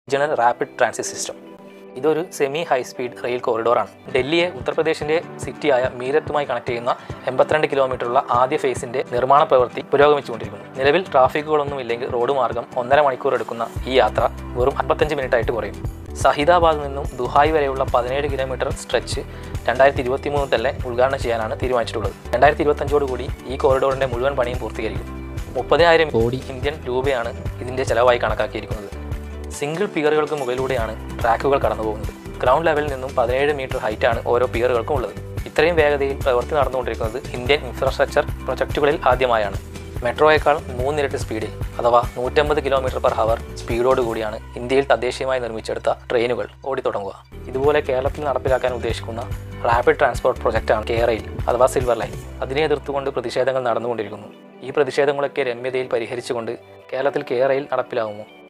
general rapid transit system ഇതൊരു semi high speed rail കോറിഡോറാണ് ഡൽഹിയെ ഉത്തർപ്രദേശിന്റെ സിറ്റിയായ മീരത്തുമായി കണക്ട് ചെയ്യുന്ന എൺപത്തിരണ്ട് കിലോമീറ്ററുള്ള ആദ്യ ഫേസിന്റെ നിർമ്മാണ പ്രവൃത്തി പുരോഗമിച്ചുകൊണ്ടിരിക്കുന്നു നിലവിൽ ട്രാഫിക്കുകളൊന്നും ഇല്ലെങ്കിൽ റോഡ് മാർഗം ഒന്നര മണിക്കൂർ എടുക്കുന്ന ഈ യാത്ര വെറും അമ്പത്തഞ്ച് മിനിറ്റ് ആയിട്ട് കുറയും സഹിദാബാദിൽ നിന്നും ദുഹായ് വരെയുള്ള പതിനേഴ് കിലോമീറ്റർ സ്ട്രെച്ച് രണ്ടായിരത്തി ഇരുപത്തി മൂന്ന് തന്നെ ഉദ്ഘാടനം ചെയ്യാനാണ് തീരുമാനിച്ചിട്ടുള്ളത് രണ്ടായിരത്തി ഇരുപത്തഞ്ചോടുകൂടി ഈ കോറിഡോറിന്റെ മുഴുവൻ പണിയും പൂർത്തീകരിക്കും മുപ്പതിനായിരം കോടി ഇന്ത്യൻ രൂപയാണ് ഇതിന്റെ ചെലവായി കണക്കാക്കിയിരിക്കുന്നത് സിംഗിൾ പിയറുകൾക്ക് മുകളിലൂടെയാണ് ട്രാക്കുകൾ കടന്നു പോകുന്നത് ഗ്രൗണ്ട് ലെവലിൽ നിന്നും പതിനേഴ് മീറ്റർ ഹൈറ്റാണ് ഓരോ പിയറുകൾക്കും ഉള്ളത് ഇത്രയും വേഗതയിൽ പ്രവൃത്തി നടന്നുകൊണ്ടിരിക്കുന്നത് ഇന്ത്യൻ ഇൻഫ്രാസ്ട്രക്ചർ പ്രൊജക്റ്റുകളിൽ ആദ്യമായാണ് മെട്രോയേക്കാൾ മൂന്നിരട്ടി സ്പീഡിൽ അഥവാ നൂറ്റമ്പത് കിലോമീറ്റർ പെർ ഹവർ സ്പീഡോട് കൂടിയാണ് ഇന്ത്യയിൽ തദ്ദേശീയമായി നിർമ്മിച്ചെടുത്ത ട്രെയിനുകൾ ഓടിത്തുടങ്ങുക ഇതുപോലെ കേരളത്തിൽ നടപ്പിലാക്കാൻ ഉദ്ദേശിക്കുന്ന റാപ്പിഡ് ട്രാൻസ്പോർട്ട് പ്രൊജക്റ്റാണ് കെ റെയിൽ അഥവാ സിൽവർ ലൈൻ അതിനെ എതിർത്തുകൊണ്ട് പ്രതിഷേധങ്ങൾ നടന്നുകൊണ്ടിരിക്കുന്നു ഈ പ്രതിഷേധങ്ങളൊക്കെ രമ്യതയിൽ പരിഹരിച്ചുകൊണ്ട് കേരളത്തിൽ കെ റെയിൽ നടപ്പിലാകുമോ